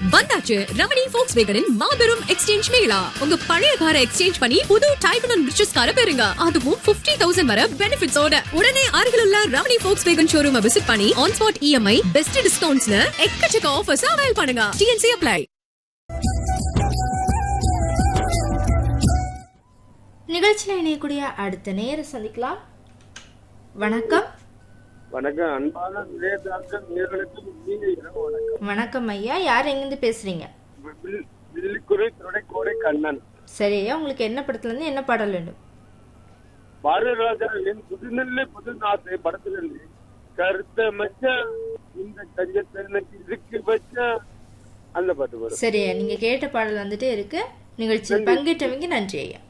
வந்தாச்சு ரமணி ஃபோக்ஸ் வேகனின் மாபெரும் எக்ஸ்சேஞ்ச் மேளா உங்க பழைய காரை எக்ஸ்சேஞ்ச் பண்ணி புது டைப் அண்ட் ரிச்சஸ் காரை பெறுங்க அதுவும் 50000 தௌசண்ட் வர பெனிஃபிட்ஸோட உடனே அருகில் உள்ள Ramani Volkswagen showroom visit பண்ணி ஆன் ஸ்பாட் இஎம்ஐ பெஸ்ட் டிஸ்கவுண்ட்ஸ்னு எக்கச்சக்க ஆஃபர்ஸ் அவைல் பண்ணுங்க டிஎன்சி அப்ளை நிகழ்ச்சியில் இணையக்கூடிய அடுத்த நேர சந்திக்கலாம் வணக்கம் வணக்கம் அன்பான நிலையத்தார்கள் நேர்களுக்கு இனிய இரவு வணக்கம் வணக்கம் ஐயா யார் எங்கிருந்து பேசுறீங்க வில்- வில்லிக்குறை துடைக்கோடை கண்ணன் சரி ஐயா உங்களுக்கு என்ன படத்துல இருந்து என்ன பாடல் வேண்டும் பாரதிராஜாவின் புதுநெல்லை புதுநாசை படத்திலிருந்து கருத்த மச்ச இந்த கஞ்சத்தை எனக்கு இதுக்கு வச்ச அந்த பாட்டு வரும் சரி நீங்க கேட்ட பாடல் வந்துட்டே இருக்கு நிகழ்ச்சியில் பங்கேற்றவங்க நன்றி ஐயா